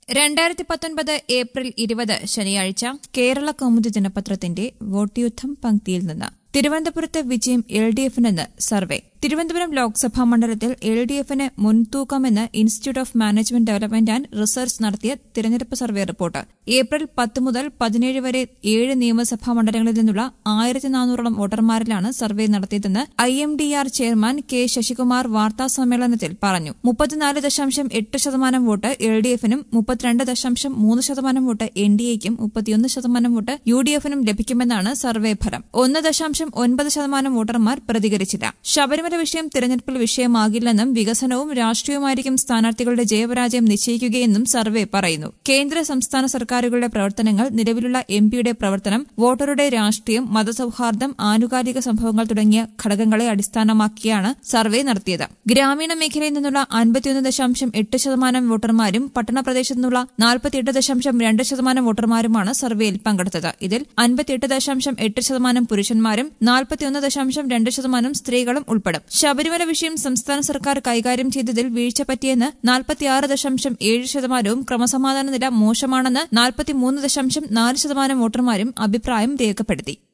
രണ്ടായിരത്തി പത്തൊൻപത് ഏപ്രിൽ ഇരുപത് ശനിയാഴ്ച കേരള കൗമുദി ദിനപത്രത്തിന്റെ വോട്ട് യുദ്ധം പങ്ക്തിയിൽ നിന്ന് തിരുവനന്തപുരത്ത് വിജയം എൽ ഡി എഫിനെന്ന് സർവേ തിരുവനന്തപുരം ലോക്സഭാ മണ്ഡലത്തിൽ എൽ ഡി എഫിന് മുൻതൂക്കമെന്ന് institute of management development and research നടത്തിയ തിരഞ്ഞെടുപ്പ് സർവേ റിപ്പോർട്ട് ഏപ്രിൽ പത്ത് മുതൽ പതിനേഴ് വരെ ഏഴ് നിയമസഭാ മണ്ഡലങ്ങളിൽ നിന്നുള്ള ആയിരത്തി നാനൂറോളം വോട്ടർമാരിലാണ് സർവേ നടത്തിയതെന്ന് I M D R chairman K Sasikumar വാർത്താ സമ്മേളനത്തിൽ പറഞ്ഞു മുപ്പത്തിനാല് ദശാംശം എട്ട് ശതമാനം വോട്ട് എൽ ഡി എഫിനും മുപ്പത്തിരണ്ട് ദശാംശം മൂന്ന് ശതമാനം വോട്ട് എൻ ഡി എക്കും മുപ്പത്തിയൊന്ന് ശതമാനം വോട്ട് യു ഡി എഫിനും ലഭിക്കുമെന്നാണ് സർവേ ഫലം ഒന്ന് ദശാംശം ഒൻപത് ശതമാനം വോട്ടർമാർ പ്രതികരിച്ചില്ല ശബരിമല വിഷയം തിരഞ്ഞെടുപ്പിൽ വിഷയമാകില്ലെന്നും വികസനവും രാഷ്ട്രീയവുമായിരിക്കും സ്ഥാനാർത്ഥികളുടെ ജയപരാജയം നിശ്ചയിക്കുകയെന്നും സർവേ പറയുന്നു കേന്ദ്ര സംസ്ഥാന സർക്കാരുകളുടെ പ്രവർത്തനങ്ങൾ നിലവിലുള്ള എം പിയുടെ പ്രവർത്തനം വോട്ടറുടെ രാഷ്ട്രീയം മതസൌഹാർദ്ദം ആനുകാലിക സംഭവങ്ങൾ തുടങ്ങിയ ഘടകങ്ങളെ അടിസ്ഥാനമാക്കിയാണ് സർവേ നടത്തിയത് ഗ്രാമീണ മേഖലയിൽ നിന്നുള്ള അൻപത്തിയൊന്ന് ദശാംശം എട്ട് ശതമാനം വോട്ടർമാരും പട്ടണ പ്രദേശത്തു നിന്നുള്ള നാൽപ്പത്തിയെട്ട് ദശാംശം രണ്ട് ശതമാനം വോട്ടർമാരുമാണ് സർവേയിൽ പങ്കെടുത്തത് ഇതിൽ അൻപത്തിയെട്ട് ദശാംശം എട്ട് ശതമാനം പുരുഷന്മാരും നാൽപ്പത്തിയൊന്ന് ദശാംശം രണ്ട് ശതമാനം സ്ത്രീകളും ഉൾപ്പെടും ശബരിമല വിഷയം സംസ്ഥാന സർക്കാർ കൈകാര്യം ചെയ്തതിൽ വീഴ്ച പറ്റിയെന്ന് നാൽപ്പത്തിയാറ് ദശാംശം ഏഴ് ശതമാനവും ക്രമസമാധാന നില മോശമാണെന്ന് നാൽപ്പത്തിമൂന്ന് ദശാംശം നാല് ശതമാനം വോട്ടർമാരും അഭിപ്രായം രേഖപ്പെടുത്തി